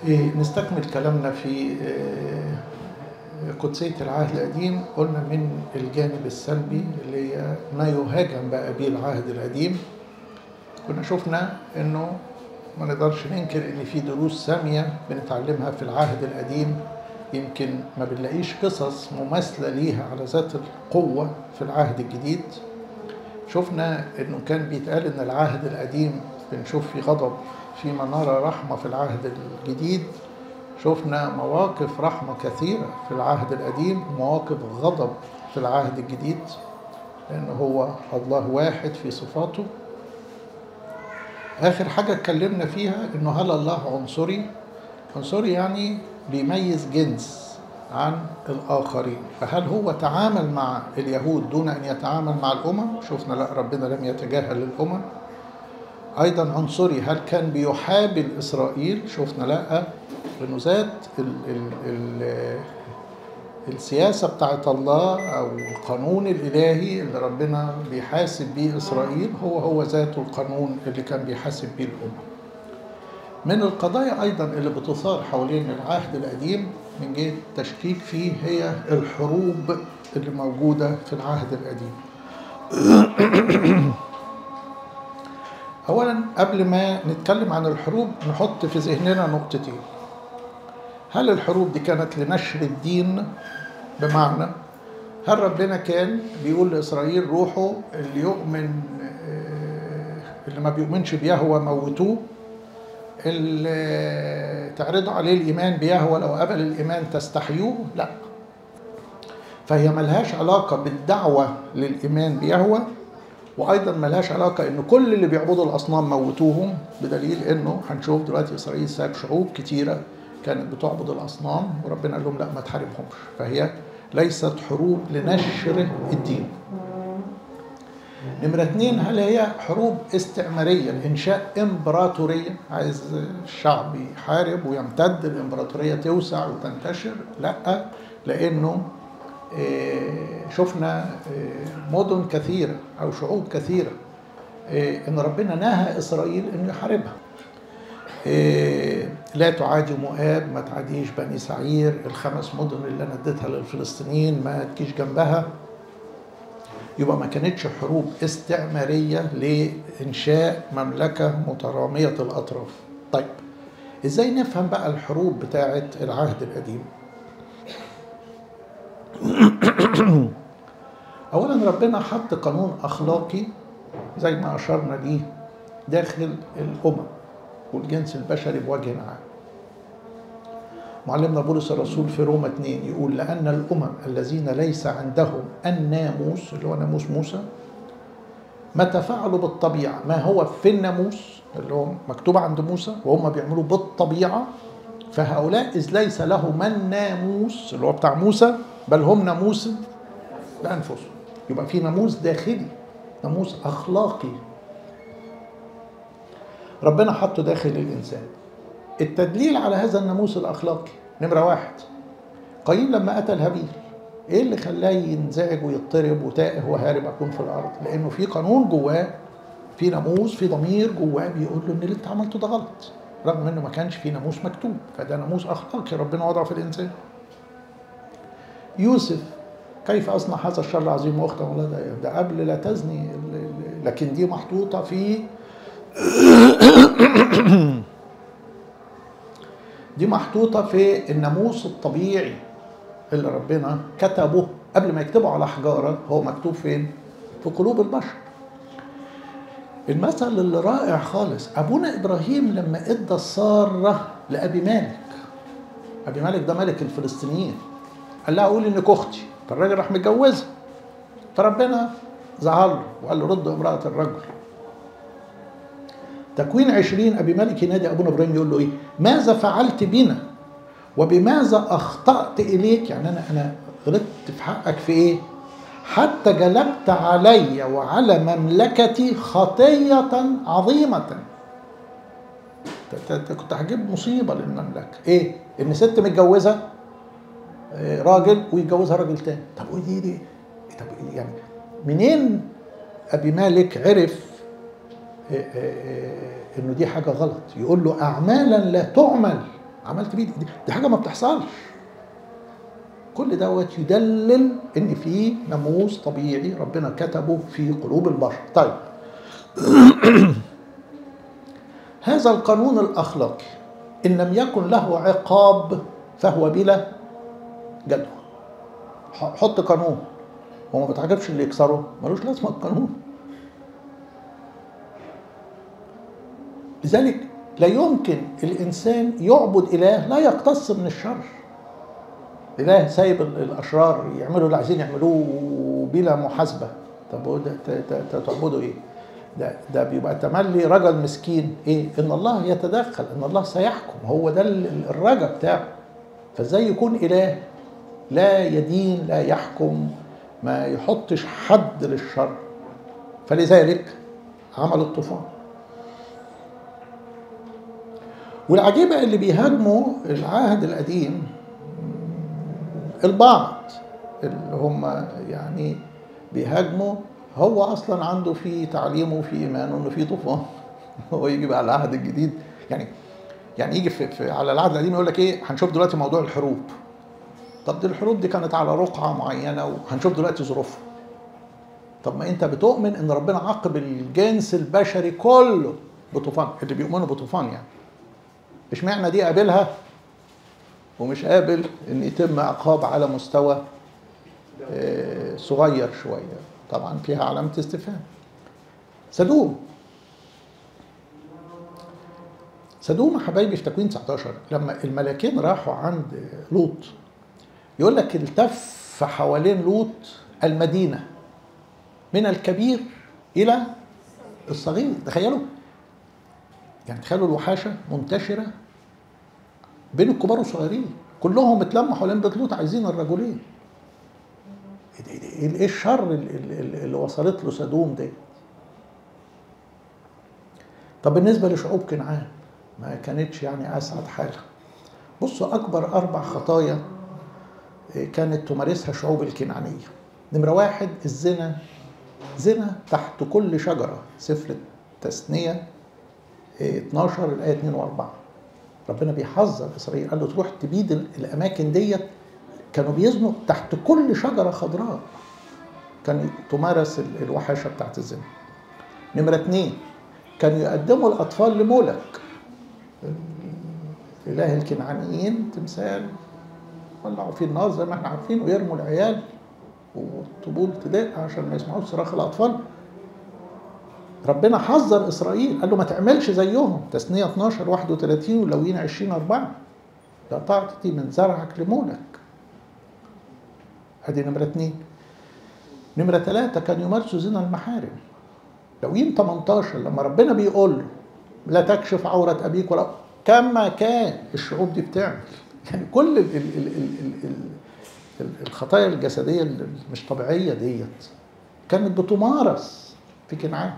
إيه، نستكمل كلامنا في آه، قدسية العهد القديم قلنا من الجانب السلبي اللي هي ما يهاجم بقى به العهد القديم كنا شفنا انه ما نقدرش ننكر ان في دروس سامية بنتعلمها في العهد القديم يمكن ما بنلاقيش قصص مماثلة ليها على ذات القوة في العهد الجديد شفنا انه كان بيتقال ان العهد القديم بنشوف فيه غضب فيما نرى رحمة في العهد الجديد شفنا مواقف رحمة كثيرة في العهد القديم ومواقف غضب في العهد الجديد لأن هو الله واحد في صفاته آخر حاجة اتكلمنا فيها إنه هل الله عنصري؟ عنصري يعني بيميز جنس عن الآخرين فهل هو تعامل مع اليهود دون أن يتعامل مع الأمم؟ شفنا لا ربنا لم يتجاهل الأمم ايضا عنصري هل كان بيحابي اسرائيل شفنا لا انه ذات ال ال ال السياسه بتاعت الله او القانون الالهي اللي ربنا بيحاسب بيه اسرائيل هو هو ذاته القانون اللي كان بيحاسب بيه الامم من القضايا ايضا اللي بتثار حوالين العهد القديم من جهه التشكيك فيه هي الحروب اللي موجوده في العهد القديم اولا قبل ما نتكلم عن الحروب نحط في ذهننا نقطتين هل الحروب دي كانت لنشر الدين بمعنى هل ربنا كان بيقول لاسرائيل روحوا اللي يؤمن اللي ما بيؤمنش بيهوى موتوه اللي تعرضوا عليه الايمان بيهوى لو قبل الايمان تستحيوه لا فهي ملهاش علاقه بالدعوه للايمان بيهوى وايضا ملهاش علاقه ان كل اللي بيعبدوا الاصنام موتوهم بدليل انه هنشوف دلوقتي اسرائيل ساب شعوب كتيره كانت بتعبد الاصنام وربنا قال لهم لا ما تحاربهمش فهي ليست حروب لنشر الدين نمرة اتنين هل هي حروب استعمارية لإنشاء إمبراطورية عايز الشعب يحارب ويمتد الإمبراطورية توسع وتنتشر لا لأنه شفنا مدن كثيرة أو شعوب كثيرة إن ربنا نهى إسرائيل إنه يحاربها لا تعادي مؤاب ما تعاديش بني سعير الخمس مدن اللي أنا اديتها للفلسطينيين ما تجيش جنبها يبقى ما كانتش حروب استعمارية لإنشاء مملكة مترامية الأطراف طيب إزاي نفهم بقى الحروب بتاعة العهد القديم اولا ربنا حط قانون اخلاقي زي ما اشرنا ليه داخل الامم والجنس البشري بوجه عام معلمنا بولس الرسول في روما 2 يقول لان الامم الذين ليس عندهم الناموس اللي هو ناموس موسى متى فعلوا بالطبيعه ما هو في الناموس اللي هو مكتوب عند موسى وهم بيعملوا بالطبيعه فهؤلاء إذ ليس لهم الناموس اللي هو بتاع موسى بل هم ناموس لأنفسهم يبقى في ناموس داخلي ناموس أخلاقي ربنا حطه داخل الإنسان التدليل على هذا الناموس الأخلاقي نمرة واحد قايين لما قتل هابيل ايه اللي خلاه ينزعج ويضطرب وتائه وهارب اكون في الارض لانه في قانون جواه في ناموس في ضمير جواه بيقول له ان اللي انت عملته ده غلط رغم انه ما كانش في ناموس مكتوب فده ناموس اخلاقي ربنا وضعه في الانسان يوسف كيف اصنع هذا الشر العظيم واخته ولا ده, ده قبل لا تزني لكن دي محطوطه في دي محطوطه في الناموس الطبيعي اللي ربنا كتبه قبل ما يكتبه على حجاره هو مكتوب فين؟ في قلوب البشر المثل اللي رائع خالص ابونا ابراهيم لما ادى الساره لابي مالك ابي مالك ده ملك الفلسطينيين قال لها قولي انك اختي فالراجل راح متجوزها فربنا زعل له وقال له رد امراه الرجل تكوين عشرين ابي مالك ينادي ابونا ابراهيم يقول له ايه ماذا فعلت بنا وبماذا اخطات اليك يعني انا انا غلطت في حقك في ايه حتى جلبت علي وعلى مملكتي خطية عظيمة كنت هجيب مصيبة للمملكة ايه ان ست متجوزة راجل ويتجوزها راجل تاني طب ودي دي طب يعني منين ابي مالك عرف انه دي حاجة غلط يقول له اعمالا لا تعمل عملت بيه دي, دي حاجه ما بتحصلش كل دوت يدلل ان في ناموس طبيعي ربنا كتبه في قلوب البشر طيب هذا القانون الاخلاقي ان لم يكن له عقاب فهو بلا جدوى حط قانون هو ما بتعجبش اللي يكسره ملوش لازمه القانون لذلك لا يمكن الانسان يعبد اله لا يقتص من الشر اله سايب الاشرار يعملوا اللي عايزين يعملوه بلا محاسبه طب تعبدوا ايه ده ده بيبقى تملي رجل مسكين ايه ان الله يتدخل ان الله سيحكم هو ده الرجا بتاعه فازاي يكون اله لا يدين لا يحكم ما يحطش حد للشر فلذلك عمل الطوفان والعجيبة اللي بيهاجموا العهد القديم البعض اللي هم يعني بيهاجموا هو اصلا عنده في تعليمه وفي ايمانه انه في طوفان هو يجي بقى على العهد الجديد يعني يعني يجي في, في على العهد القديم يقول لك ايه هنشوف دلوقتي موضوع الحروب طب دي الحروب دي كانت على رقعه معينه وهنشوف دلوقتي ظروفها طب ما انت بتؤمن ان ربنا عاقب الجنس البشري كله بطوفان اللي بيؤمنوا بطوفان يعني اشمعنى دي قابلها ومش قابل ان يتم عقاب على مستوى صغير شويه طبعا فيها علامه استفهام سدوم سدوم حبايبي في تكوين 19 لما الملاكين راحوا عند لوط يقول لك التف حوالين لوط المدينه من الكبير الى الصغير تخيلوا يعني تخيلوا الوحاشه منتشره بين الكبار والصغيرين كلهم اتلموا حوالين بيت لوط عايزين الرجلين ايه الشر اللي وصلت له سدوم دي طب بالنسبه لشعوب كنعان ما كانتش يعني اسعد حاله بصوا اكبر اربع خطايا كانت تمارسها شعوب الكنعانيه نمره واحد الزنا زنا تحت كل شجره سفر التثنيه 12 الايه 2 و4 ربنا بيحذر اسرائيل قال له تروح تبيد الاماكن ديت كانوا بيزنوا تحت كل شجره خضراء كان تمارس الوحاشه بتاعت الزنا نمره اثنين كانوا يقدموا الاطفال لمولك اله الكنعانيين تمثال ولعوا فيه النار زي ما احنا عارفين ويرموا العيال والطبول تدق عشان ما يسمعوش صراخ الاطفال ربنا حذر اسرائيل قال له ما تعملش زيهم تثنيه 12 31 ولوين 20 4 لا تعطي من زرعك لمولك ادي نمره اثنين نمره ثلاثه كان يمارسوا زنا المحارم لوين 18 لما ربنا بيقول له لا تكشف عورة أبيك ولا كما كان الشعوب دي بتعمل يعني كل ال ال ال ال ال ال الخطايا الجسدية اللي مش طبيعية ديت كانت بتمارس في كنعان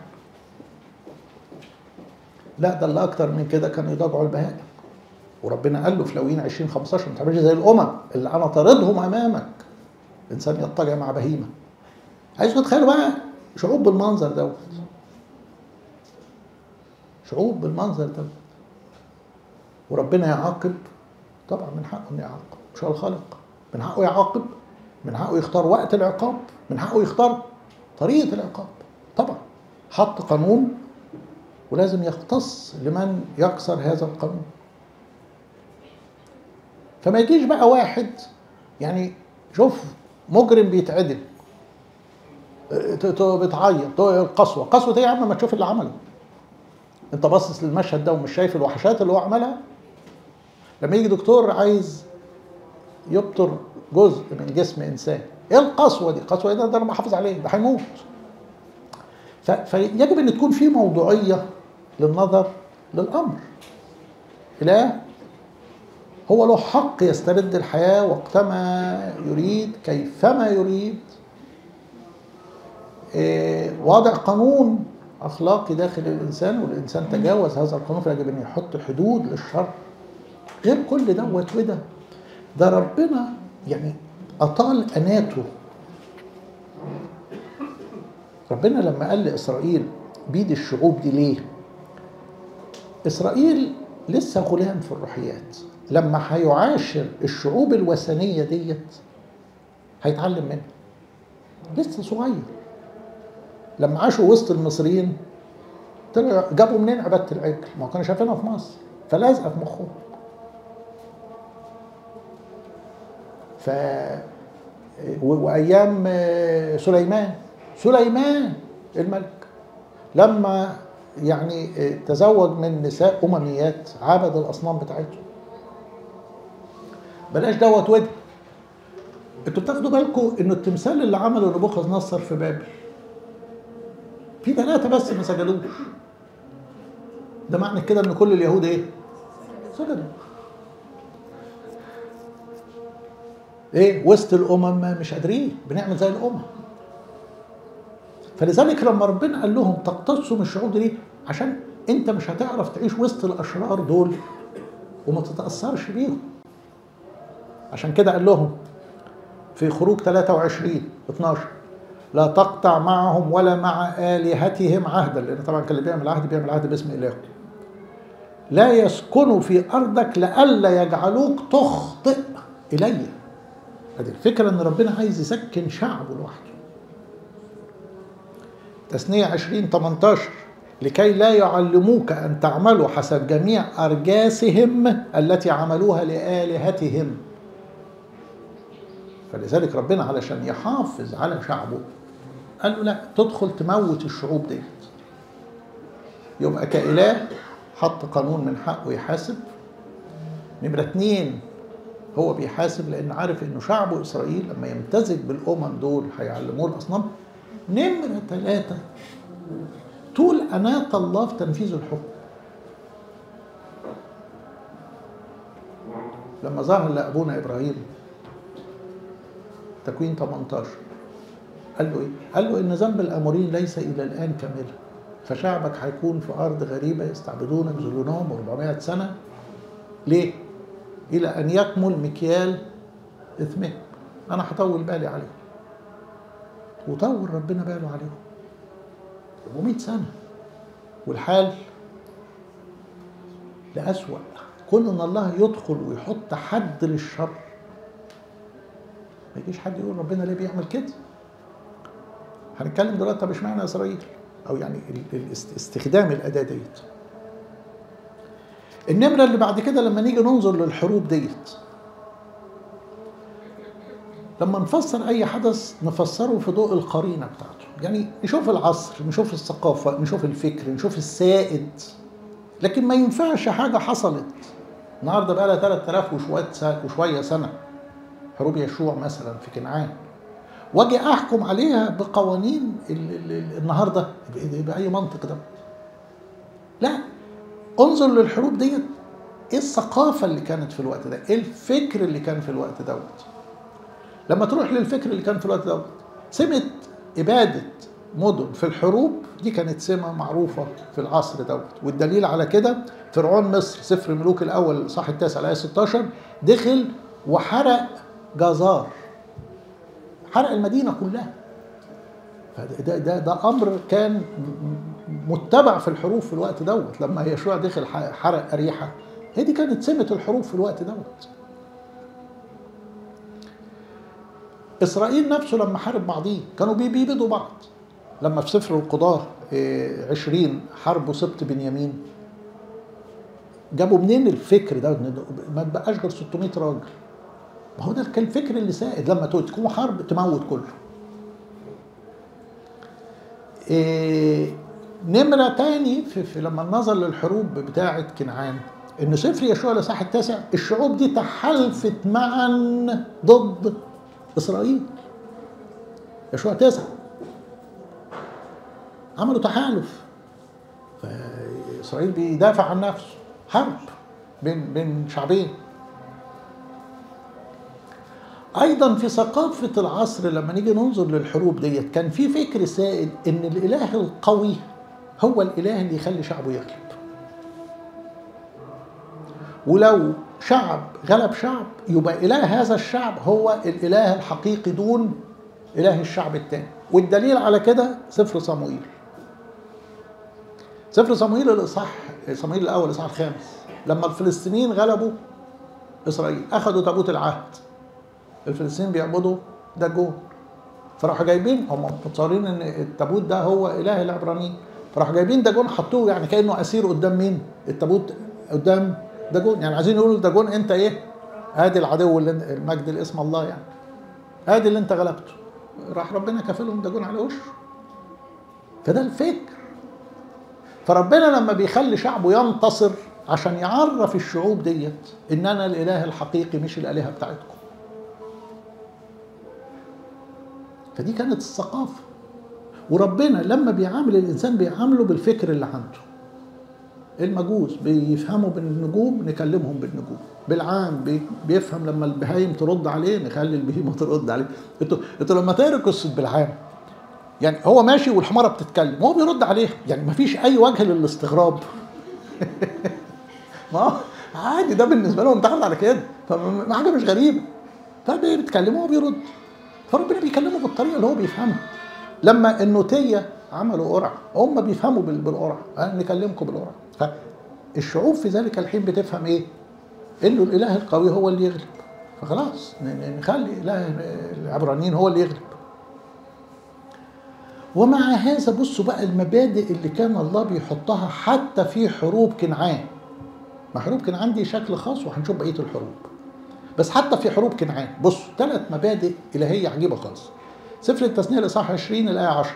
لا ده اللي أكتر من كده كانوا يضاجعوا البهائم وربنا قال له في لوين 20 15 ما تعملش زي الأمم اللي أنا طاردهم أمامك الإنسان يضطجع مع بهيمة عايزكم تتخيلوا بقى شعوب بالمنظر دوت شعوب بالمنظر دوت وربنا يعاقب طبعا من حقه انه يعاقب مش هو الخالق من حقه يعاقب من حقه يختار وقت العقاب من حقه يختار طريقة العقاب طبعا حط قانون ولازم يختص لمن يكسر هذا القانون فما يجيش بقى واحد يعني شوف مجرم بيتعدل بتعيط القسوه قسوه ايه يا عم ما تشوف اللي عمله انت باصص للمشهد ده ومش شايف الوحشات اللي هو عملها لما يجي دكتور عايز يبتر جزء من جسم انسان ايه القسوه دي القسوه ده, ده انا بحافظ عليه ده هيموت فيجب ان تكون في موضوعيه للنظر للامر اله هو له حق يسترد الحياه وقتما يريد كيفما يريد إيه وضع قانون اخلاقي داخل الانسان والانسان تجاوز هذا القانون فيجب ان يحط حدود للشر غير كل دوت وده ده ربنا يعني اطال اناته ربنا لما قال لاسرائيل بيد الشعوب دي ليه اسرائيل لسه غلام في الروحيات لما هيعاشر الشعوب الوثنيه ديت هيتعلم منها لسه صغير لما عاشوا وسط المصريين طلع جابوا منين عباده العجل؟ ما كانوا شايفينها في مصر فلازقه في مخهم ف و- وايام آه، سليمان سليمان الملك لما يعني آه، تزوج من نساء امميات عبد الاصنام بتاعتهم بلاش دوت ودي انتوا بتاخدوا بالكم انه التمثال اللي عمله نبوخذ نصر في بابل في ثلاثة بس ما سجدوش ده معنى كده ان كل اليهود ايه؟ سجدوا ايه وسط الامم مش قادرين بنعمل زي الامم فلذلك لما ربنا قال لهم تقتصوا من الشعوب دي عشان انت مش هتعرف تعيش وسط الاشرار دول وما تتاثرش بيهم عشان كده قال لهم في خروج 23 12 لا تقطع معهم ولا مع آلهتهم عهدا لأن طبعا كان اللي بيعمل عهد بيعمل عهد باسم إلهه لا يسكنوا في أرضك لئلا يجعلوك تخطئ إلي هذه الفكرة إن ربنا عايز يسكن شعبه لوحده تثنية 20 18 لكي لا يعلموك أن تعملوا حسب جميع أرجاسهم التي عملوها لآلهتهم فلذلك ربنا علشان يحافظ على شعبه قال له لا تدخل تموت الشعوب ديت يبقى كإله حط قانون من حقه يحاسب نمرة اتنين هو بيحاسب لأن عارف إنه شعبه إسرائيل لما يمتزج بالأمم دول هيعلموه الأصنام نمرة ثلاثة طول أناة الله في تنفيذ الحكم لما ظهر لأبونا إبراهيم تكوين 18 قال له ايه؟ قال له ان ذنب الاموريين ليس الى الان كاملا فشعبك هيكون في ارض غريبه يستعبدونك ذلولهم 400 سنه ليه؟ الى ان يكمل مكيال اثمهم انا هطول بالي عليهم وطول ربنا باله عليهم 400 سنه والحال لأسوأ كون ان الله يدخل ويحط حد للشر ما يجيش حد يقول ربنا ليه بيعمل كده هنتكلم دلوقتي طب اشمعنى اسرائيل او يعني ال- ال- است- استخدام الاداه ديت النمره اللي بعد كده لما نيجي ننظر للحروب ديت لما نفسر اي حدث نفسره في ضوء القرينه بتاعته يعني نشوف العصر نشوف الثقافه نشوف الفكر نشوف السائد لكن ما ينفعش حاجه حصلت النهارده بقى لها 3000 وشويه سنه وشويه سنه حروب يشوع مثلا في كنعان واجي احكم عليها بقوانين ال- ال- ال- النهارده ب- باي منطق ده لا انظر للحروب ديت ايه الثقافه اللي كانت في الوقت ده ايه الفكر اللي كان في الوقت دوت لما تروح للفكر اللي كان في الوقت دوت سمه اباده مدن في الحروب دي كانت سمه معروفه في العصر دوت والدليل على كده فرعون مصر سفر الملوك الاول الاصحاح التاسع الايه 16 دخل وحرق جزار حرق المدينه كلها فده ده ده, ده امر كان م- م- متبع في الحروب في الوقت دوت لما يشوع دخل ح- حرق اريحه هي دي كانت سمه الحروب في الوقت دوت اسرائيل نفسه لما حارب بعضيه كانوا بي- بيبيدوا بعض لما في سفر القضاه إيه، 20 حربوا سبط بنيامين جابوا منين الفكر ده إن ما تبقاش غير 600 راجل ما هو ده كان الفكر اللي سائد لما تكون حرب تموت كله إيه نمرة تاني في, في لما النظر للحروب بتاعة كنعان إن سفر يشوع الإصحاح التاسع الشعوب دي تحالفت معا ضد إسرائيل يشوع تاسع عملوا تحالف فإسرائيل بيدافع عن نفسه حرب بين بين شعبين ايضا في ثقافه العصر لما نيجي ننظر للحروب ديت كان في فكر سائد ان الاله القوي هو الاله اللي يخلي شعبه يغلب ولو شعب غلب شعب يبقى اله هذا الشعب هو الاله الحقيقي دون اله الشعب الثاني والدليل على كده سفر صموئيل سفر صموئيل الاصحاح صموئيل الاول الاصحاح الخامس لما الفلسطينيين غلبوا اسرائيل اخذوا تابوت العهد الفلسطينيين بيعبدوا داجون فراحوا جايبين هم متصورين ان التابوت ده هو اله العبرانيين فراحوا جايبين داجون حطوه يعني كانه اسير قدام مين؟ التابوت قدام داجون يعني عايزين يقولوا داجون انت ايه؟ ادي العدو اللي المجد لاسم الله يعني ادي اللي انت غلبته راح ربنا كافلهم داجون على وشه فده الفكر فربنا لما بيخلي شعبه ينتصر عشان يعرف الشعوب ديت ان انا الاله الحقيقي مش الالهه بتاعتكم فدي كانت الثقافه وربنا لما بيعامل الانسان بيعامله بالفكر اللي عنده المجوس بيفهموا بالنجوم نكلمهم بالنجوم بالعام بي- بيفهم لما البهايم ترد عليه نخلي البهيمه ترد عليه انتوا انتوا لما تقروا قصه بالعام يعني هو ماشي والحماره بتتكلم وهو بيرد عليها يعني مفيش اي وجه للاستغراب ما هو عادي ده بالنسبه لهم اتعود على كده فحاجه مش غريبه فبيتكلموا وهو بيرد فربنا بيكلمه بالطريقه اللي هو بيفهمها لما النوتيه عملوا قرعه هم بيفهموا بال- بالقرعه أه نكلمكم بالقرعه فالشعوب في ذلك الحين بتفهم ايه؟ انه الاله القوي هو اللي يغلب فخلاص ن- ن- نخلي اله العبرانيين هو اللي يغلب ومع هذا بصوا بقى المبادئ اللي كان الله بيحطها حتى في حروب كنعان ما حروب كنعان دي شكل خاص وهنشوف بقيه الحروب بس حتى في حروب كنعان بصوا ثلاث مبادئ الهيه عجيبه خالص سفر التثنيه الاصحاح 20 الايه 10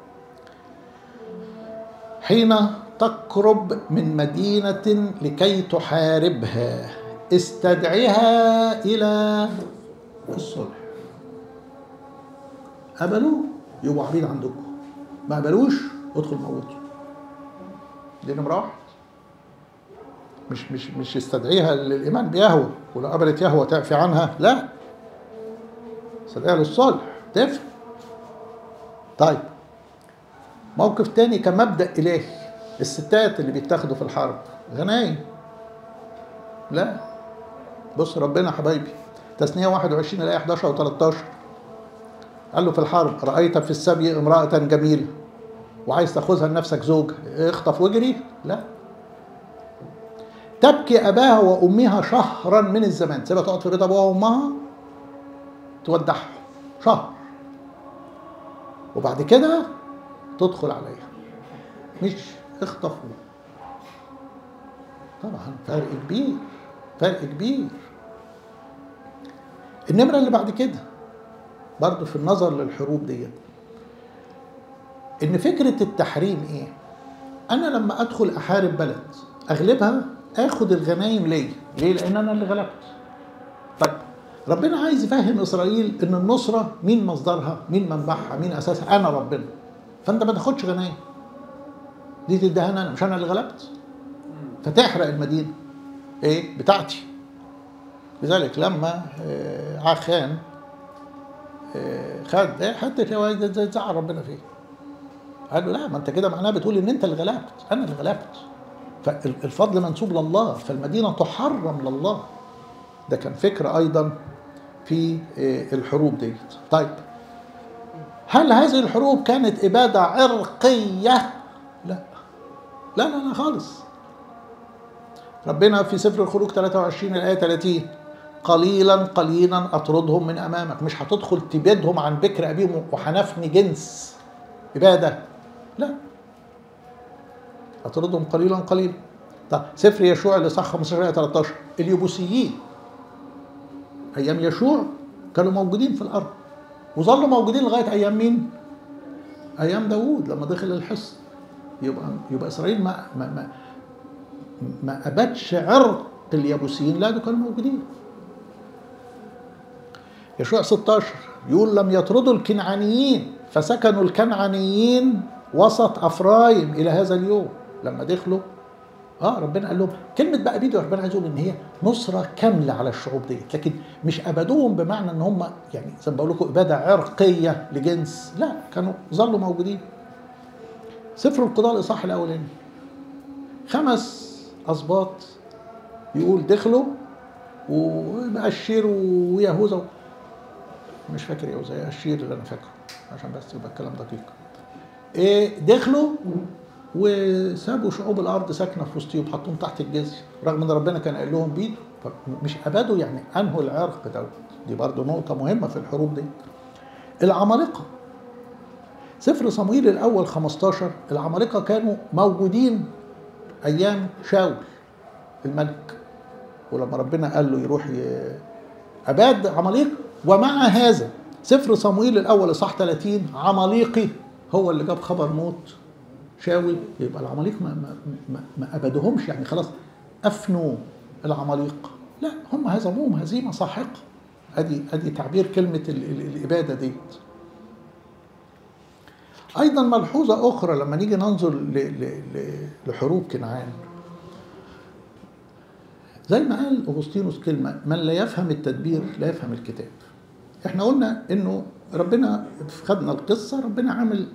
حين تقرب من مدينة لكي تحاربها استدعها إلى الصلح قبلوه يبقوا عبيد عندكم ما قبلوش ادخل موته دي نمرة واحد مش مش مش يستدعيها للإيمان بيهوى ولو قبلت يهوى تعفي عنها لا استدعيها للصلح تفهم طيب موقف تاني كمبدأ إلهي الستات اللي بيتاخدوا في الحرب غنايم لا بص ربنا حبايبي تثنية 21 الآية 11 و 13 قال له في الحرب رأيت في السبي امرأة جميلة وعايز تاخذها لنفسك زوج اخطف واجري لا تبكي أباها وأمها شهرا من الزمان سيبها تقعد في بيت أبوها وأمها تودعهم شهر وبعد كده تدخل عليها مش اخطفوا طبعا فرق كبير فرق كبير النمرة اللي بعد كده برضو في النظر للحروب ديت ان فكرة التحريم ايه انا لما ادخل احارب بلد اغلبها اخد الغنايم ليا ليه لان انا اللي غلبت طيب ربنا عايز يفهم اسرائيل ان النصره مين مصدرها مين منبعها مين اساسها انا ربنا فانت ما تاخدش غنايم دي تديها انا مش انا اللي غلبت فتحرق المدينه ايه بتاعتي لذلك لما آه، عخان آه، خد إيه، حته هو زي زعل ربنا فيه قال له لا ما انت كده معناها بتقول ان انت اللي غلبت انا اللي غلبت فالفضل منسوب لله فالمدينه تحرم لله ده كان فكر ايضا في آه، الحروب ديت طيب هل هذه الحروب كانت اباده عرقيه لا لا لا لا خالص ربنا في سفر الخروج 23 الايه 30 قليلا قليلا اطردهم من امامك مش هتدخل تبيدهم عن بكر ابيهم وهنفني جنس اباده لا اطردهم قليلا قليلا طب سفر يشوع اللي صح 15 ايه 13 اليبوسيين ايام يشوع كانوا موجودين في الارض وظلوا موجودين لغايه ايام مين؟ ايام داوود لما دخل الحصن يبقى يبقى اسرائيل ما ما ما, ما ابدش عرق اليبوسيين لا دول كانوا موجودين يشوع 16 يقول لم يطردوا الكنعانيين فسكنوا الكنعانيين وسط افرايم الى هذا اليوم لما دخلوا اه ربنا قال لهم كلمه بقى بيدو ربنا عايز يقول ان هي نصره كامله على الشعوب ديت لكن مش ابدوهم بمعنى ان هم يعني زي ما بقول لكم اباده عرقيه لجنس لا كانوا ظلوا موجودين سفر القضاء الاصحاح الاولاني خمس اسباط يقول دخلوا واشير ويهوذا مش فاكر يهوذا اشير اللي انا فاكره عشان بس يبقى الكلام دقيق ايه دخلوا وسابوا شعوب الارض ساكنه في وسطهم حطوهم تحت الجزيه رغم ان ربنا كان قال لهم بيدوا مش ابادوا يعني انهوا العرق دوت دي برضو نقطه مهمه في الحروب دي العمالقه سفر صمويل الاول 15 العمالقه كانوا موجودين ايام شاول الملك ولما ربنا قال له يروح ي... اباد عماليق ومع هذا سفر صمويل الاول اصحاح 30 عماليقي هو اللي جاب خبر موت شاول يبقى العماليق ما, ما, ما, ما ابدهمش يعني خلاص افنوا العماليق لا هم هزموهم هزيمه ساحقه ادي ادي تعبير كلمه ال ال الاباده ديت ايضا ملحوظه اخرى لما نيجي ننظر ل ل ل لحروب كنعان زي ما قال اغسطينوس كلمه من لا يفهم التدبير لا يفهم الكتاب احنا قلنا انه ربنا خدنا القصه ربنا عامل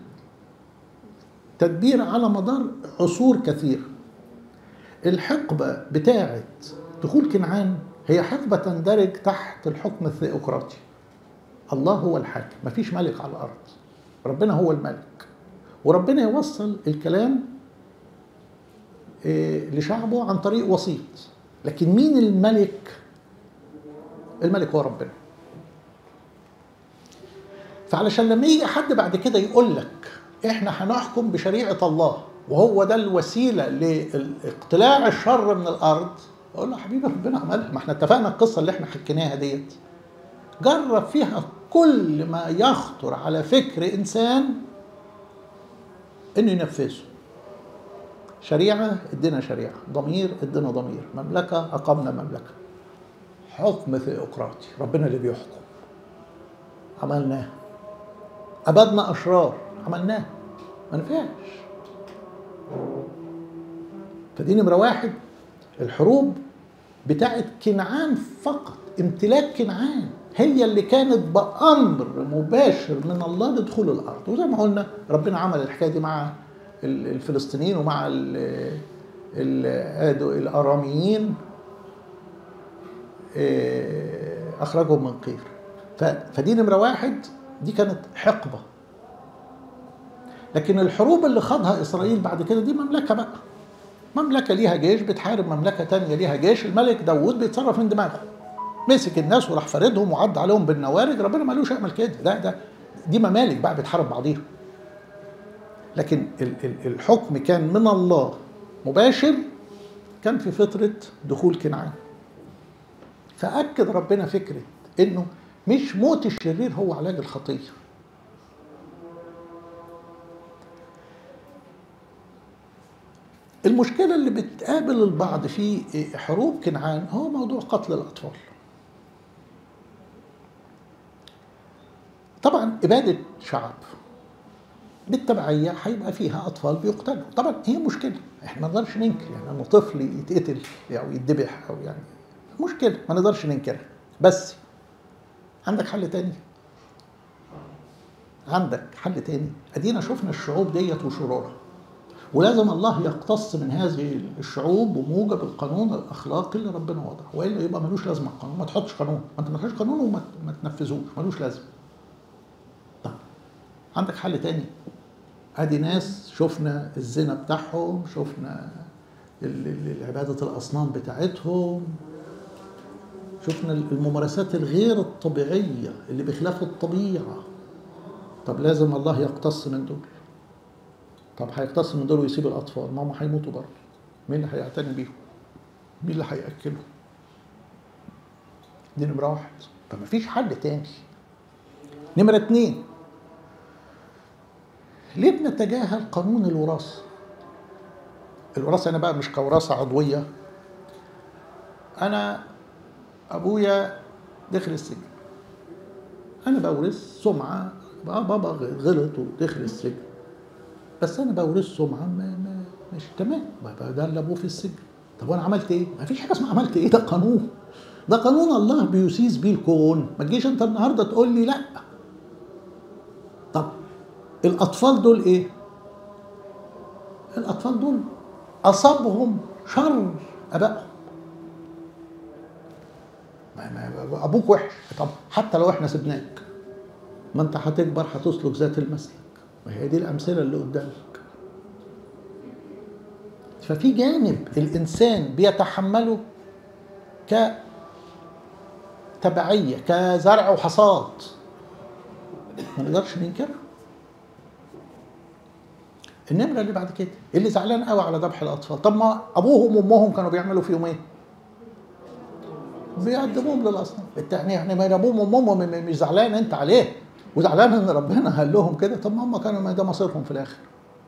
تدبير على مدار عصور كثيره الحقبه بتاعه دخول كنعان هي حقبه تندرج تحت الحكم الثيوقراطي الله هو الحاكم مفيش ملك على الارض ربنا هو الملك وربنا يوصل الكلام لشعبه عن طريق وسيط لكن مين الملك الملك هو ربنا فعلشان لما يجي حد بعد كده يقول لك احنا هنحكم بشريعه الله وهو ده الوسيله لاقتلاع الشر من الارض اقول له حبيبي ربنا عملها ما احنا اتفقنا القصه اللي احنا حكيناها ديت جرب فيها كل ما يخطر على فكر انسان انه ينفذه شريعه ادينا شريعه ضمير ادينا ضمير مملكه اقمنا مملكه حكم ثيوقراطي ربنا اللي بيحكم عملناه ابدنا اشرار عملناه ما نفعش فدي نمره واحد الحروب بتاعت كنعان فقط امتلاك كنعان هي اللي كانت بامر مباشر من الله لدخول الارض وزي ما قلنا ربنا عمل الحكايه دي مع الفلسطينيين ومع الاراميين اخرجهم من قير فدي نمره واحد دي كانت حقبه لكن الحروب اللي خاضها اسرائيل بعد كده دي مملكه بقى مملكه ليها جيش بتحارب مملكه تانية ليها جيش الملك داوود بيتصرف من دماغه مسك الناس وراح فاردهم وعدى عليهم بالنوارج ربنا مالوش يعمل كده ده ده دي ممالك بقى بتحارب بعضيها لكن الحكم كان من الله مباشر كان في فترة دخول كنعان فأكد ربنا فكرة إنه مش موت الشرير هو علاج الخطية المشكلة اللي بتقابل البعض في حروب كنعان هو موضوع قتل الأطفال طبعا إبادة شعب بالتبعية هيبقى فيها أطفال بيقتلوا طبعا هي مشكلة احنا ما نقدرش ننكر يعني أن طفل يتقتل أو يتذبح أو يعني مشكلة ما نقدرش ننكرها بس عندك حل تاني عندك حل تاني ادينا شفنا الشعوب ديت وشرورها ولازم الله يقتص من هذه الشعوب بموجب القانون الاخلاقي اللي ربنا وضعه والا يبقى ملوش لازمه القانون ما تحطش قانون ما انت ما تحطش قانون وما ما تنفذوش ملوش لازمه طب عندك حل تاني ادي ناس شفنا الزنا بتاعهم شفنا عباده الاصنام بتاعتهم شفنا الممارسات الغير الطبيعيه اللي بخلاف الطبيعه طب لازم الله يقتص من دول طب هيقتص من دول ويسيب الاطفال ما هم هيموتوا برضه مين اللي هيعتني بيهم مين اللي هياكلهم دي نمره واحد فما فيش حل تاني نمره اتنين ليه بنتجاهل قانون الوراثه الوراثه انا بقى مش كوراثه عضويه انا ابويا دخل السجن انا بورث سمعه بابا غلط ودخل السجن بس انا بورث سمعه ما ما مش تمام ده اللي ابوه في السجن طب وانا عملت ايه؟ ما فيش حاجه اسمها عملت ايه ده قانون ده قانون الله بيسيس بيه الكون ما تجيش انت النهارده تقول لي لا طب الاطفال دول ايه؟ الاطفال دول اصابهم شر ابائهم ابوك وحش طب حتى لو احنا سبناك ما انت هتكبر هتسلك ذات المسلك ما هي دي الامثله اللي قدامك ففي جانب الانسان بيتحمله ك تبعيه كزرع وحصاد ما نقدرش ننكرها النمره اللي بعد كده اللي زعلان قوي على ذبح الاطفال طب ما ابوهم وامهم كانوا بيعملوا فيهم ايه؟ بيقدموهم للاصنام التاني يعني ما ابوهم وامهم م- مش زعلان انت عليه وزعلان ان ربنا قال لهم كده طب ما هم كانوا ما ده مصيرهم في الاخر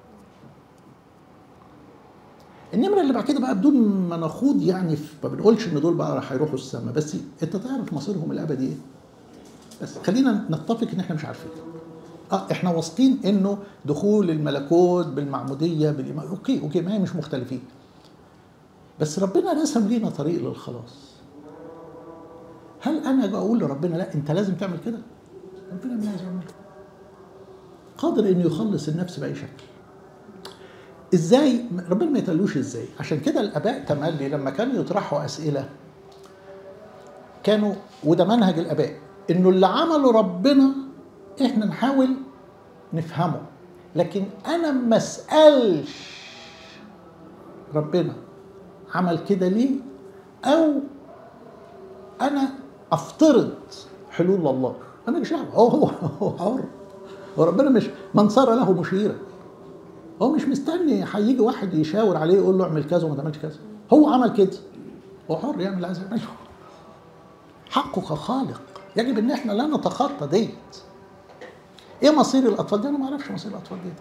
النمرة اللي بعد كده بقى بدون ما نخوض يعني في- ما بنقولش ان دول بقى راح يروحوا السماء بس انت تعرف مصيرهم الابدي ايه بس خلينا نتفق ان احنا مش عارفين اه احنا واثقين انه دخول الملكوت بالمعموديه بالايمان اوكي اوكي ما هي مش مختلفين بس ربنا رسم لينا طريق للخلاص هل انا اجي اقول لربنا لا انت لازم تعمل كده ربنا ما لازم يعمل كده قادر انه يخلص النفس باي شكل ازاي ربنا ما يتقالوش ازاي عشان كده الاباء تملي لما كانوا يطرحوا اسئله كانوا وده منهج الاباء انه اللي عمله ربنا احنا نحاول نفهمه لكن انا ما اسالش ربنا عمل كده ليه او انا افترض حلول الله انا مش عارف هو هو هو حر هو ربنا مش من صار له مشيرا هو مش مستني هيجي واحد يشاور عليه يقول له اعمل كذا وما تعملش كذا هو عمل كده هو حر يعمل اللي عايز يعمله حقه كخالق يجب ان احنا لا نتخطى ديت ايه مصير الاطفال دي انا ما اعرفش مصير الاطفال دي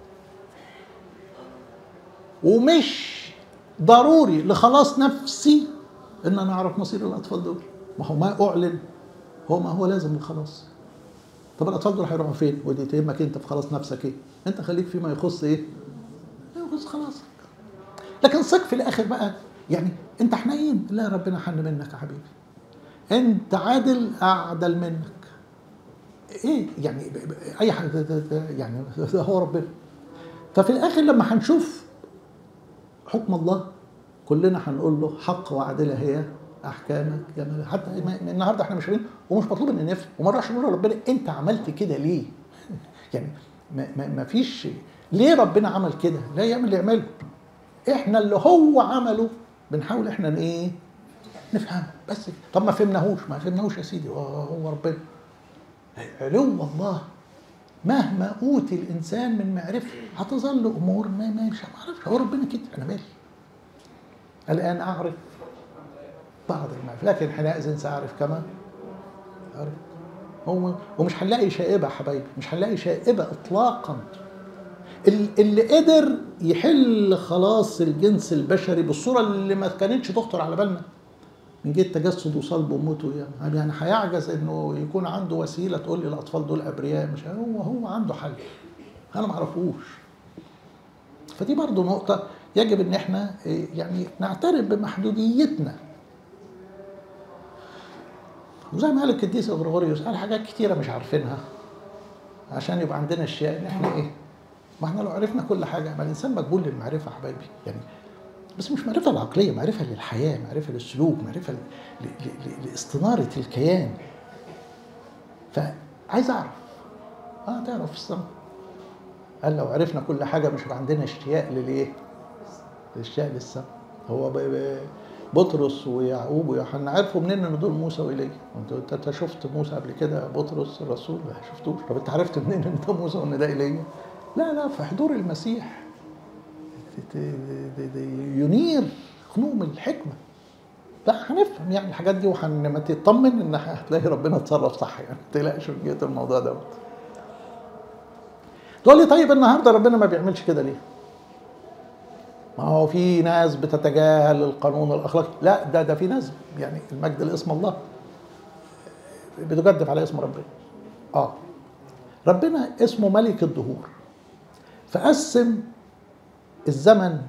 ومش ضروري لخلاص نفسي ان انا اعرف مصير الاطفال دول ما هو ما اعلن هو ما هو لازم الخلاص طب الاطفال دول هيروحوا فين ودي تهمك انت في خلاص نفسك ايه انت خليك فيما يخص ايه ما يخص خلاصك لكن ثق في الاخر بقى يعني انت حنين لا ربنا حن منك يا حبيبي انت عادل اعدل منك ايه يعني ب- ب- اي حاجه ده- ده- ده يعني ده هو ربنا ففي الاخر لما هنشوف حكم الله كلنا هنقول له حق وعدله هي احكامك يا ملك حتى ما- النهارده احنا مش فاهمين ومش مطلوب ان نفهم وما نروحش نقول لربنا انت عملت كده ليه؟ يعني ما, ما, ما فيش ليه ربنا عمل كده؟ لا يعمل اللي يعمله احنا اللي هو عمله بنحاول احنا ن- ايه؟ نفهمه بس كده. طب ما فهمناهوش ما فهمناهوش يا سيدي هو هو ربنا علو الله مهما اوتي الانسان من معرفه هتظل امور ما ما مش عارفش هو ربنا كده انا مالي الان اعرف بعض المعرفه لكن حينئذ ساعرف كما أعرف هو ومش هنلاقي شائبه يا حبايبي مش هنلاقي شائبه اطلاقا ال- اللي قدر يحل خلاص الجنس البشري بالصوره اللي ما كانتش تخطر على بالنا من جهه تجسد وصلب وموته يعني يعني هيعجز انه يكون عنده وسيله تقول لي الاطفال دول ابرياء مش هو هو عنده حل انا ما اعرفوش فدي برضو نقطه يجب ان احنا إيه، يعني نعترف بمحدوديتنا وزي ما قال القديس غريغوريوس قال حاجات كتيره مش عارفينها عشان يبقى عندنا اشياء ان احنا ايه ما احنا لو عرفنا كل حاجه ما الانسان مقبول للمعرفه يا حبايبي يعني بس مش معرفه العقليه معرفه للحياه معرفه للسلوك معرفه ل- ل- ل- لاستناره الكيان فعايز اعرف اه تعرف السما قال لو عرفنا كل حاجه مش هيبقى عندنا اشتياق للايه؟ الاشتياق للسما هو ب- ب- بطرس ويعقوب ويوحنا عرفوا منين ان دول موسى وايليا؟ انت انت أنت شفت موسى قبل كده بطرس الرسول ما شفتوش طب انت عرفت منين ان ده موسى وان ده ايليا؟ لا لا في حضور المسيح ت- ت- ت- ينير خنوم الحكمه لا هنفهم يعني الحاجات دي وهن ما تطمن ان هتلاقي ربنا اتصرف صح يعني ما تقلقش من جهه الموضوع دوت تقول لي طيب النهارده ربنا ما بيعملش كده ليه؟ ما هو في ناس بتتجاهل القانون الاخلاقي لا ده ده في ناس يعني المجد لاسم الله بتجدف على اسم ربنا اه ربنا اسمه ملك الدهور فقسم الزمن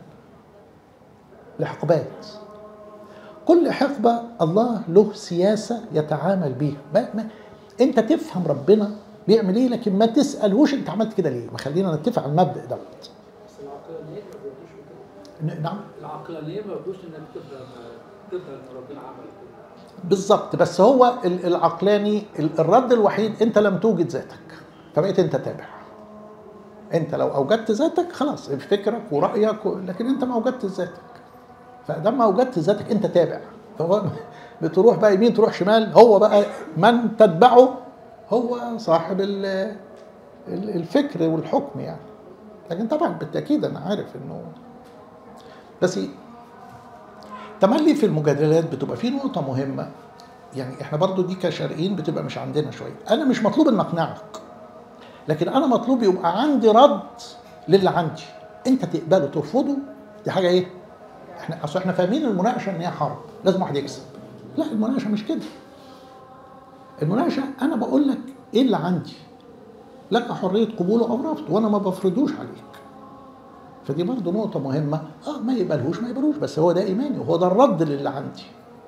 لحقبات كل حقبة الله له سياسة يتعامل بيها ما ما انت تفهم ربنا بيعمل ايه لكن ما تسألوش انت عملت كده ليه ما خلينا نتفق على المبدأ دوت بس العقلانيين ما بيردوش بكده ن- نعم العقلانيين ما بيردوش انك تفهم تفهم ان ربنا عمل كده بالظبط بس هو ال- العقلاني ال- الرد الوحيد انت لم توجد ذاتك فبقيت انت تابع انت لو اوجدت ذاتك خلاص فكرك ورايك و... لكن انت ما اوجدت ذاتك فلما اوجدت ذاتك انت تابع فهو بتروح بقى يمين تروح شمال هو بقى من تتبعه هو صاحب ال- ال- الفكر والحكم يعني لكن طبعا بالتاكيد انا عارف انه بس تملي في المجادلات بتبقى في نقطه مهمه يعني احنا برضو دي كشرقيين بتبقى مش عندنا شويه انا مش مطلوب ان اقنعك لكن انا مطلوب يبقى عندي رد للي عندي انت تقبله ترفضه دي حاجه ايه احنا اصل احنا فاهمين المناقشه ان هي حرب لازم واحد يكسب لا المناقشه مش كده المناقشه انا بقول لك ايه اللي عندي لك حريه قبوله او رفضه وانا ما بفرضوش عليك فدي برضه نقطه مهمه اه ما يقبلهوش ما يقبلوش بس هو ده ايماني وهو ده الرد للي عندي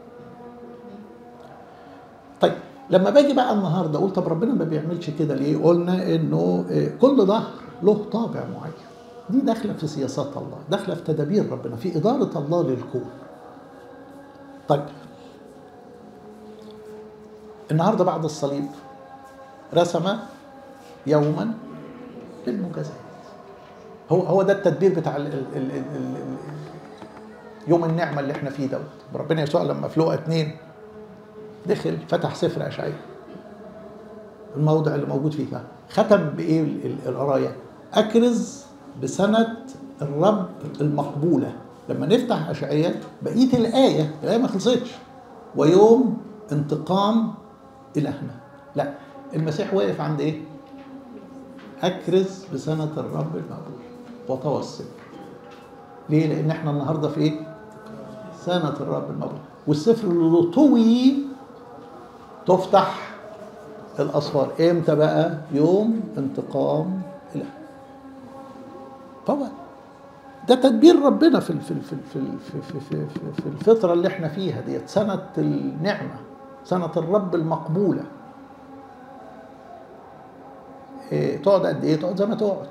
طيب لما باجي بقى النهارده اقول طب ربنا ما بيعملش كده ليه؟ قلنا انه آه، كل ظهر له طابع معين. دي داخله في سياسات الله، داخله في تدابير ربنا، في اداره الله للكون. طيب النهارده بعد الصليب رسم يوما للمجازات. هو هو ده التدبير بتاع ال ال ال ال ال ال يوم النعمه اللي احنا فيه دوت ربنا يسوع لما في لقا اتنين دخل فتح سفر اشعياء الموضع اللي موجود فيه ده ختم بايه ال- ال- القرايه اكرز بسنه الرب المقبوله لما نفتح اشعياء بقيه الايه الايه ما خلصتش ويوم انتقام الهنا لا المسيح واقف عند ايه اكرز بسنه الرب المقبول وطوى السفر ليه لان احنا النهارده في ايه سنه الرب المقبول والسفر اللي طوي تفتح الأسفار إمتى بقى؟ يوم انتقام إله طبعا ده تدبير ربنا في ال- في ال- في ال- في ال- في في في في, في الفترة اللي احنا فيها ديت سنة النعمة سنة الرب المقبولة إيه تقعد قد ايه؟ تقعد زي ما تقعد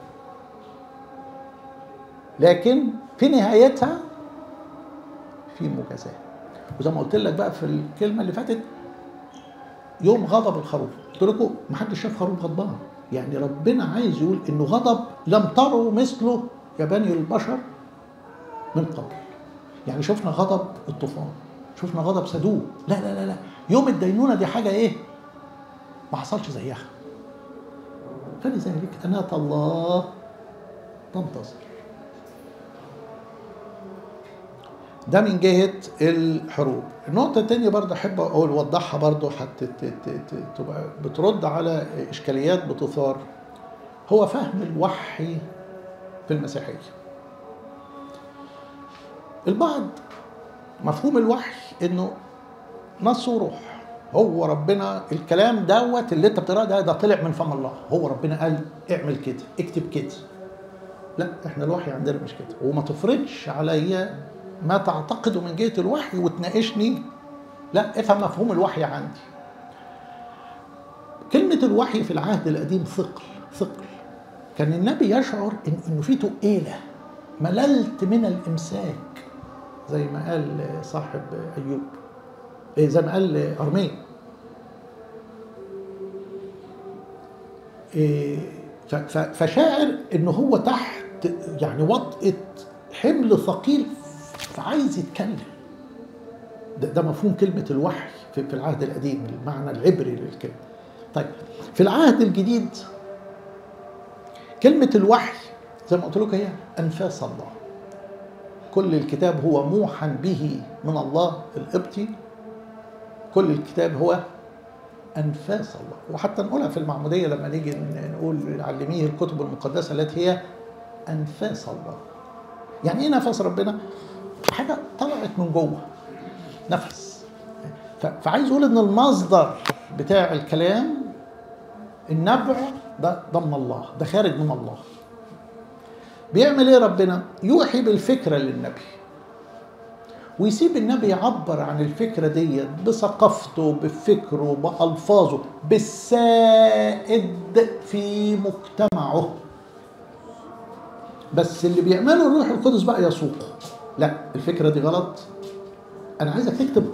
لكن في نهايتها في مجازاه وزي ما قلت لك بقى في الكلمه اللي فاتت يوم غضب الخروف قلت لكم ما حدش شاف خروف غضبان يعني ربنا عايز يقول انه غضب لم تروا مثله يا بني البشر من قبل يعني شفنا غضب الطوفان شفنا غضب سدوم لا لا لا لا يوم الدينونه دي حاجه ايه ما حصلش زيها فلذلك انات الله تنتظر ده من جهة الحروب النقطة التانية برضه أحب أقول أوضحها برضه حتى ت- ت- ت- تبقى بترد على إشكاليات بتثار هو فهم الوحي في المسيحية البعض مفهوم الوحي إنه نص وروح هو ربنا الكلام دوت اللي انت بتقراه ده ده طلع من فم الله هو ربنا قال اعمل كده اكتب كده لا احنا الوحي عندنا مش كده وما تفرضش عليا ما تعتقده من جهه الوحي وتناقشني لا افهم مفهوم الوحي عندي كلمة الوحي في العهد القديم ثقل ثقل كان النبي يشعر إن إنه في تقيلة مللت من الإمساك زي ما قال صاحب أيوب إيه زي ما قال أرميا إيه ف- ف- فشاعر إنه هو تحت يعني وطئة حمل ثقيل فعايز يتكلم ده, ده مفهوم كلمة الوحي في, في العهد القديم المعنى العبري للكلمة طيب في العهد الجديد كلمة الوحي زي ما قلت لكم هي أنفاس الله كل الكتاب هو موحى به من الله القبطي كل الكتاب هو أنفاس الله وحتى نقولها في المعمودية لما نيجي نقول علميه الكتب المقدسة التي هي أنفاس الله يعني إيه نفس ربنا؟ حاجة طلعت من جوه نفس ف- فعايز اقول ان المصدر بتاع الكلام النبع ده ده من الله ده خارج من الله بيعمل ايه ربنا يوحي بالفكره للنبي ويسيب النبي يعبر عن الفكره ديت بثقافته بفكره بالفاظه بالسائد في مجتمعه بس اللي بيعمله الروح القدس بقى يسوق لا الفكره دي غلط انا عايزك تكتب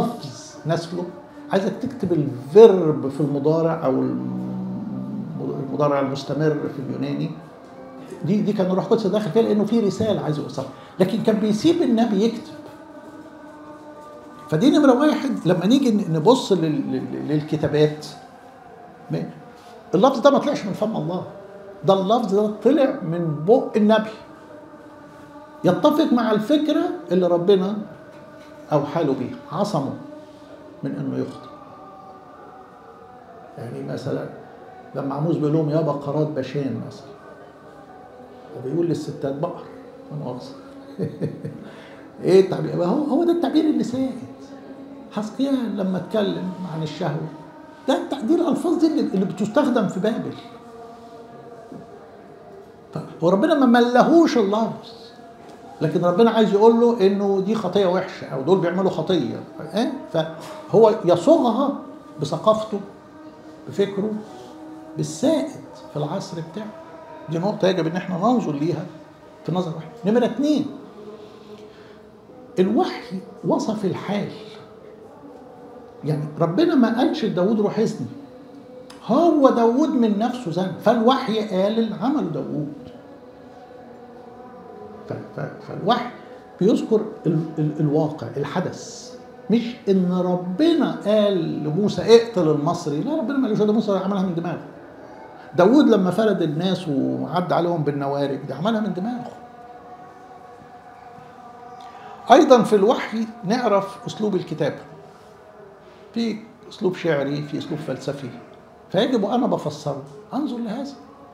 اللفظ نسله عايزك تكتب الفيرب في المضارع او الم- المضارع المستمر في اليوناني دي دي كان الروح القدس داخل فيها لانه في رساله عايز يوصلها لكن كان بيسيب النبي يكتب فدي نمره واحد لما نيجي نبص لل- لل- للكتابات ما- اللفظ ده ما طلعش من فم الله ده اللفظ ده طلع من بق النبي يتفق مع الفكره اللي ربنا اوحى له بيها عصمه من انه يخطئ يعني مثلا لما عموز بيقول لهم يا بقرات بشان مثلا وبيقول للستات بقر لا مؤاخذة ايه التعبير هو هو ده التعبير اللي سائد حسقيال لما اتكلم عن الشهوة ده التع- دي الالفاظ دي اللي, اللي بتستخدم في بابل ف- هو ربنا ما ملهوش اللفظ لكن ربنا عايز يقول له انه دي خطيه وحشه او دول بيعملوا خطيه إيه؟ فهو يصوغها بثقافته بفكره بالسائد في العصر بتاعه دي نقطة يجب ان احنا ننظر ليها في نظر واحد نمرة اتنين الوحي وصف الحال يعني ربنا ما قالش لداود روح اذني هو داود من نفسه زن فالوحي قال اللي عمله داود ف- ف- فالوحي بيذكر ال ال الواقع الحدث مش ان ربنا قال لموسى اقتل المصري لا ربنا ما قالوش ده موسى عملها من دماغه داود لما فرد الناس وعدى عليهم بالنوارج دي عملها من دماغه ايضا في الوحي نعرف اسلوب الكتابه في اسلوب شعري في اسلوب فلسفي فيجب وانا بفسره انظر لهذا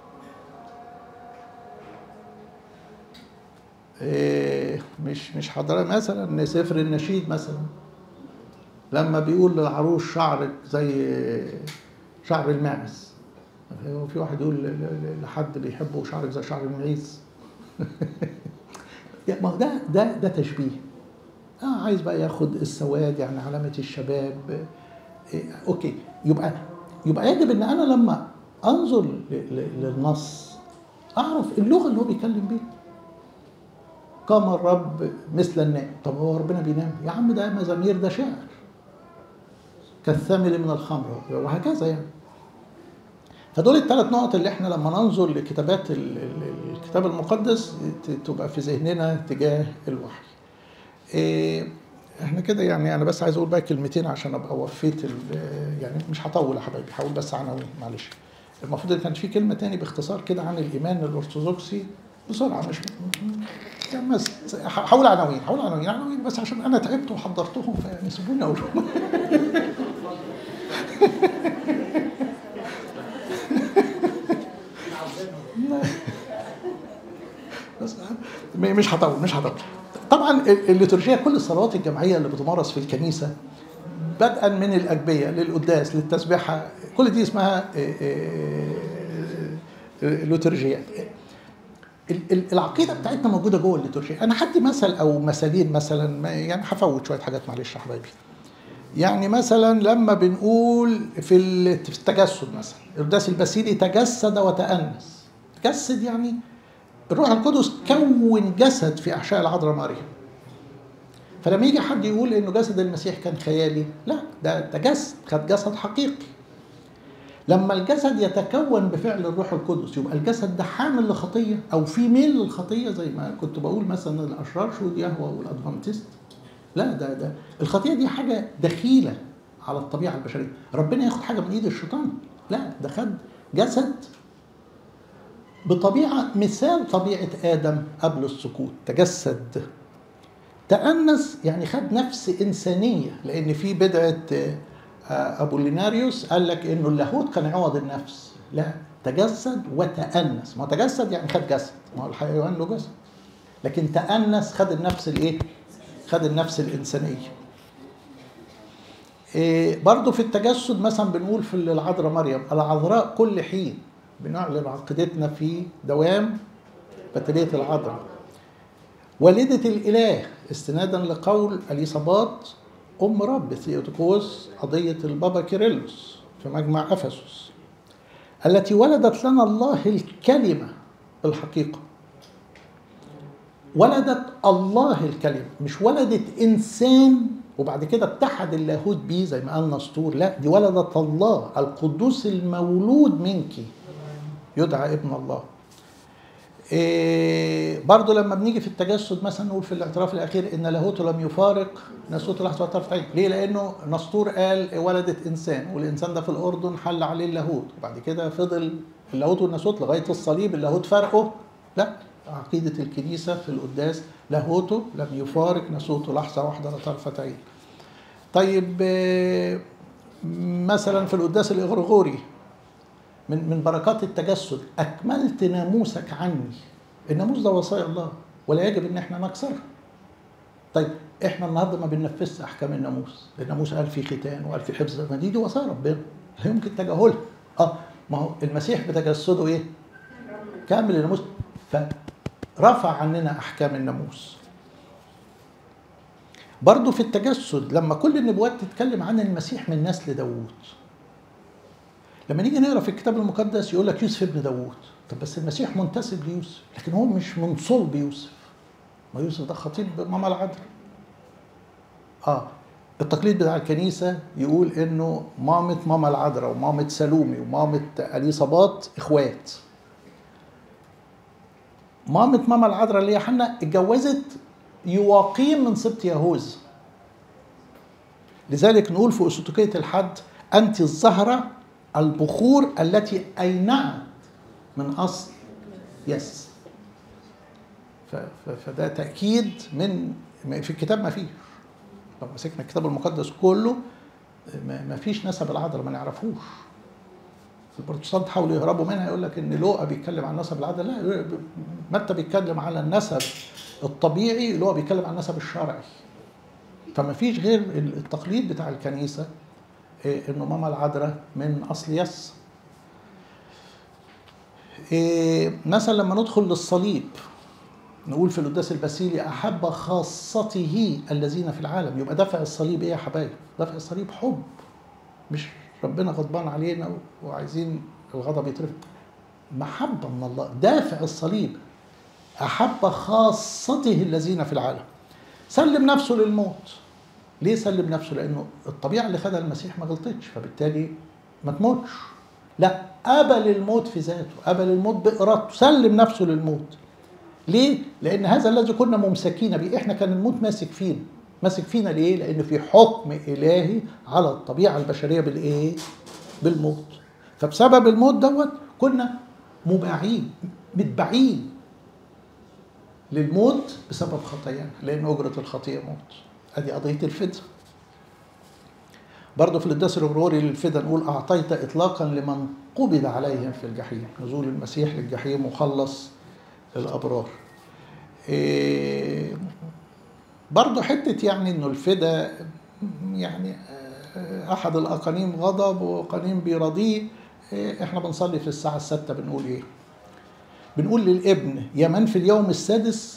إيه مش مش حضرتك مثلا سفر النشيد مثلا لما بيقول للعروس شعرك زي شعر الماعز هو في واحد يقول ل- ل- لحد بيحبه شعرك زي شعر المعيز يا ما هو ده ده ده تشبيه اه عايز بقى ياخد السواد يعني علامه الشباب إيه اوكي يبقى يبقى يجب ان انا لما انظر ل- ل- للنص اعرف اللغه اللي هو بيتكلم بيها قام الرب مثل النائم طب هو ربنا بينام يا عم ده مزامير ده شعر كالثمل من الخمر وهكذا يعني فدول الثلاث نقط اللي احنا لما ننظر لكتابات ال- ال- الكتاب المقدس ت- تبقى في ذهننا تجاه الوحي إيه، احنا كده يعني انا بس عايز اقول بقى كلمتين عشان ابقى وفيت ال- يعني مش هطول يا حبايبي هقول بس عناوين معلش المفروض ان كان في كلمه تاني باختصار كده عن الايمان الارثوذكسي بسرعه مش يعني بس هقول عناوين هقول عناوين عناوين بس عشان انا تعبت وحضرتهم فيعني سيبوني اقول بس م- مش هطول مش هطول طبعا ال- الليتورجيه كل الصلوات الجماعيه اللي بتمارس في الكنيسه بدءا من الاجبيه للقداس للتسبيحه كل دي اسمها إيه، إيه، إيه، ليتورجيات ال- ال- العقيده بتاعتنا موجوده جوه الليتورجيه انا هدي مثل او مثالين مثلا ما- يعني هفوت شويه حاجات معلش يا حبايبي يعني مثلا لما بنقول في ال- في التجسد مثلا القداس البسيلي تجسد وتأنس تجسد يعني الروح القدس كون جسد في احشاء العذراء مريم فلما يجي حد يقول انه جسد المسيح كان خيالي لا ده ده جسد خد جسد حقيقي لما الجسد يتكون بفعل الروح القدس يبقى الجسد ده حامل لخطيه او في ميل للخطيه زي ما كنت بقول مثلا الاشرار شهود يهوى والادفانتست لا ده ده الخطيه دي حاجه دخيله على الطبيعه البشريه ربنا ياخد حاجه من ايد الشيطان لا ده خد جسد بطبيعه مثال طبيعه ادم قبل السقوط تجسد تأنس يعني خد نفس إنسانية لأن في بدعة آه، أبو ليناريوس قال لك إنه اللاهوت كان عوض النفس لا تجسد وتأنس ما هو تجسد يعني خد جسد ما هو الحيوان له جسد لكن تأنس خد النفس الإيه؟ خد النفس الإنسانية إيه برضو في التجسد مثلا بنقول في العذراء مريم العذراء كل حين بنعلن عقيدتنا في دوام بتلية العذراء والدة الإله استنادا لقول اليصابات أم رب ثيوتوكوس قضية البابا كيرلس في مجمع أفسس التي ولدت لنا الله الكلمة الحقيقة ولدت الله الكلمة مش ولدت إنسان وبعد كده اتحد اللاهوت بيه زي ما قال نسطور لا دي ولدت الله القدوس المولود منك يدعى ابن الله إيه برضو لما بنيجي في التجسد مثلا نقول في الاعتراف الاخير ان لاهوته لم يفارق ناسوته لحظه طرف عين ليه لانه نسطور قال ولدت انسان والانسان ده في الاردن حل عليه اللاهوت وبعد كده فضل اللاهوت والناسوت لغايه الصليب اللاهوت فرقه لا عقيده الكنيسه في القداس لاهوته لم يفارق ناسوته لحظه واحده لا طرفه عين طيب آه، مثلا في القداس الاغريغوري من من بركات التجسد اكملت ناموسك عني الناموس ده وصايا الله ولا يجب ان احنا نكسرها طيب احنا النهارده ما بننفذش احكام الناموس الناموس قال في ختان وقال في حفظ ما دي دي وصايا ربنا لا يمكن تجاهلها اه ما هو المسيح بتجسده ايه كامل الناموس فرفع عننا احكام الناموس برضه في التجسد لما كل النبوات تتكلم عن المسيح من نسل داوود لما نيجي نقرا في الكتاب المقدس يقول لك يوسف ابن داوود طب بس المسيح منتسب ليوسف لكن هو مش من صلب يوسف ما يوسف ده خطيب ماما العذراء اه التقليد بتاع الكنيسة يقول انه مامة ماما العذراء ومامة سلومي ومامة اليصابات اخوات مامة ماما العذراء اللي هي حنا اتجوزت يواقيم من سبط يهوذا لذلك نقول في أسطوكية الحد أنت الزهرة البخور التي أينعت من أصل يس ف- ف- فده تأكيد من في الكتاب ما فيش لو مسكنا الكتاب المقدس كله ما ما فيش نسب العذراء ما نعرفوش البروتستانت حاولوا يهربوا منها يقول لك ان لوقا بيتكلم عن نسب العذراء لا متى بيتكلم على النسب الطبيعي اللي هو بيتكلم عن النسب الشرعي فما فيش غير التقليد بتاع الكنيسه إيه، انه ماما العذراء من اصل يس إيه، مثلا لما ندخل للصليب نقول في القداس الباسيلي احب خاصته الذين في العالم يبقى دافع الصليب ايه يا حبايب دافع الصليب حب مش ربنا غضبان علينا وعايزين الغضب يترفع محبه من الله دافع الصليب احب خاصته الذين في العالم سلم نفسه للموت ليه سلم نفسه لانه الطبيعه اللي خدها المسيح ما غلطتش فبالتالي ما تموتش لا قبل الموت في ذاته قبل الموت بارادته سلم نفسه للموت ليه لان هذا الذي كنا ممسكين به احنا كان الموت ماسك فينا ماسك فينا ليه لان في حكم الهي على الطبيعه البشريه بالايه بالموت فبسبب الموت دوت كنا مباعين متبعين للموت بسبب خطايانا لان اجره الخطيئه موت ادي قضيه الفداء برضه في القداس الغروري للفداء نقول اعطيت اطلاقا لمن قبض عليهم في الجحيم نزول المسيح للجحيم وخلص الابرار إيه برضه حته يعني انه الفداء يعني آه، احد الاقانيم غضب وقانيم بيرضيه إيه، احنا بنصلي في الساعه الستة بنقول ايه بنقول للابن يا من في اليوم السادس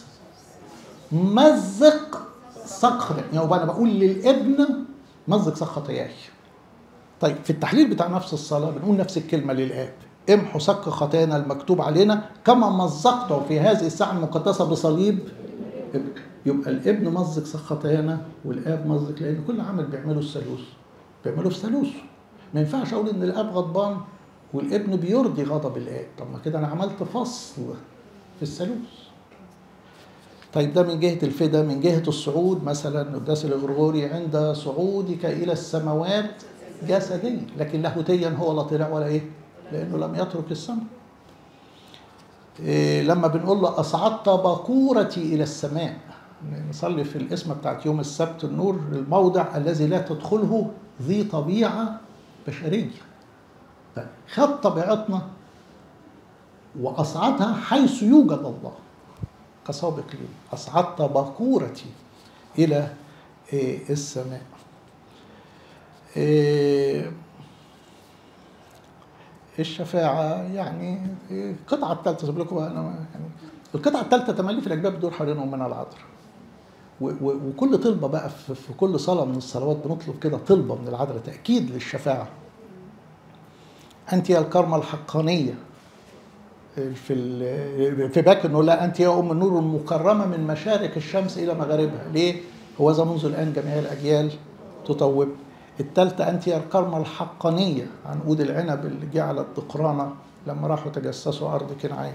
مزق سقر يعني انا بقول للابن مزق سق خطاياي طيب في التحليل بتاع نفس الصلاه بنقول نفس الكلمه للاب امحو سك خطايانا المكتوب علينا كما مزقته في هذه الساعه المقدسه بصليب ابن. يبقى الابن مزق سك خطايانا والاب مزق لان كل عمل بيعمله الثالوث بيعمله في ثالوثه ما ينفعش اقول ان الاب غضبان والابن بيرضي غضب الاب طب ما كده انا عملت فصل في الثالوث طيب ده من جهة الفدا من جهة الصعود مثلا قداس الغرغوري عند صعودك إلى السماوات جسديا لكن لاهوتيا هو لا طلع ولا إيه لأنه لم يترك السماء إيه لما بنقول له أصعدت بكورتي إلى السماء نصلي في الاسم بتاعت يوم السبت النور الموضع الذي لا تدخله ذي طبيعة بشرية خد طبيعتنا وأصعدها حيث يوجد الله كسابق لي أصعدت باكورتي إلى إيه، السماء إيه، الشفاعة يعني إيه، القطعة الثالثة سيب لكم أنا يعني القطعة الثالثة تملي في الأجباب بتدور حوالين أمنا العذراء و- و- وكل طلبة بقى في في كل صلاة من الصلوات بنطلب كده طلبة من العذراء تأكيد للشفاعة أنت يا الكرمة الحقانية في ال- في باك انه لا انت يا ام النور المكرمه من مشارق الشمس الى مغاربها ليه هو ذا منذ الان جميع الاجيال تطوب الثالثه انت يا الكرمه الحقانيه عنقود العنب اللي جعلت ذقرانا لما راحوا تجسسوا ارض كنعان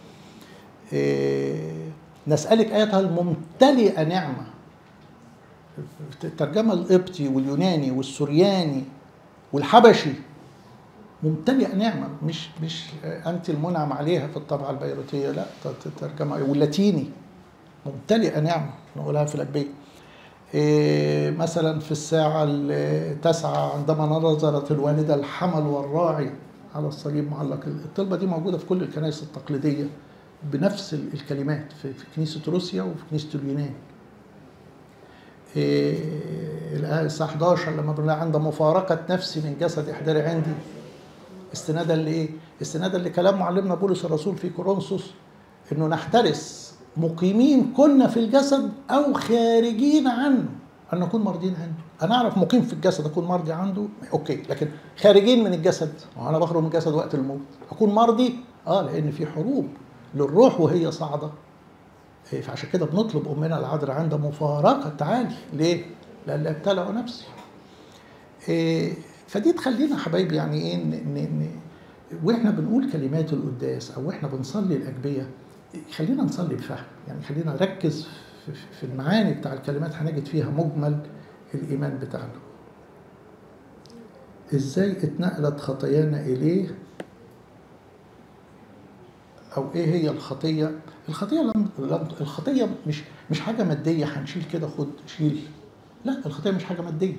إيه، نسالك ايتها الممتلئه نعمه في الترجمه القبطي واليوناني والسورياني والحبشي ممتلئه نعمه مش مش انت المنعم عليها في الطبعه البيروتيه لا الترجمه واللاتيني ممتلئه نعمه نقولها في الاجبيه إيه، مثلا في الساعة التاسعة عندما نظرت الوالدة الحمل والراعي على الصليب معلق الطلبة دي موجودة في كل الكنائس التقليدية بنفس ال- الكلمات في في كنيسة روسيا وفي كنيسة اليونان إيه، الآية الساعة 11 لما بنقول عند مفارقة نفسي من جسد احضري عندي استنادا لايه؟ استنادا لكلام معلمنا بولس الرسول في كورنثوس انه نحترس مقيمين كنا في الجسد او خارجين عنه ان نكون مرضين عنه انا اعرف مقيم في الجسد اكون مرضي عنده اوكي لكن خارجين من الجسد وانا بخرج من الجسد وقت الموت اكون مرضي اه لان في حروب للروح وهي صاعده إيه، فعشان كده بنطلب امنا العذراء عند مفارقه تعالي ليه؟ لان ابتلعوا نفسي إيه، فدي تخلينا حبايبي يعني ايه ن- ن- ن- واحنا بنقول كلمات القداس او احنا بنصلي الاجبيه خلينا نصلي بفهم يعني خلينا نركز في- في المعاني بتاع الكلمات هنجد فيها مجمل الايمان بتاعنا ازاي اتنقلت خطايانا اليه او ايه هي الخطيه الخطيه لم لم- الخطيه مش مش حاجه ماديه هنشيل كده خد شيل لا الخطيه مش حاجه ماديه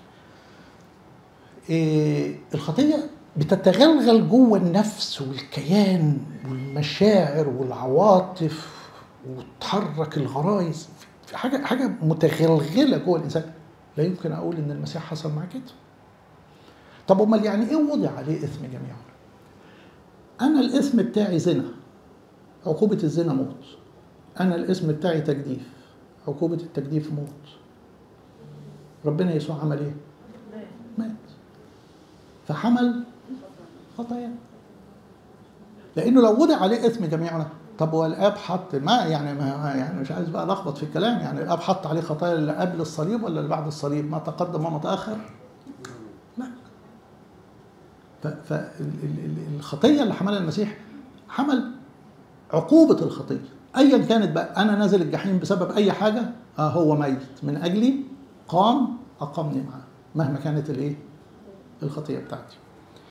إيه الخطيه بتتغلغل جوه النفس والكيان والمشاعر والعواطف وتحرك الغرايز في حاجه حاجه متغلغله جوه الانسان لا يمكن اقول ان المسيح حصل معاه كده طب امال يعني ايه وضع عليه اثم جميعا انا الاسم بتاعي زنا عقوبه الزنا موت انا الاسم بتاعي تجديف عقوبه التجديف موت ربنا يسوع عمل ايه مات فحمل خطايا لانه لو وضع عليه اثم جميعنا طب هو الاب حط ما يعني ما يعني مش عايز بقى الخبط في الكلام يعني الاب حط عليه خطايا اللي قبل الصليب ولا اللي بعد الصليب ما تقدم وما تاخر لا فالخطيه اللي حملها المسيح حمل عقوبه الخطيه ايا كانت بقى انا نازل الجحيم بسبب اي حاجه اه هو ميت من اجلي قام اقامني معاه مهما كانت الايه الخطيه بتاعتي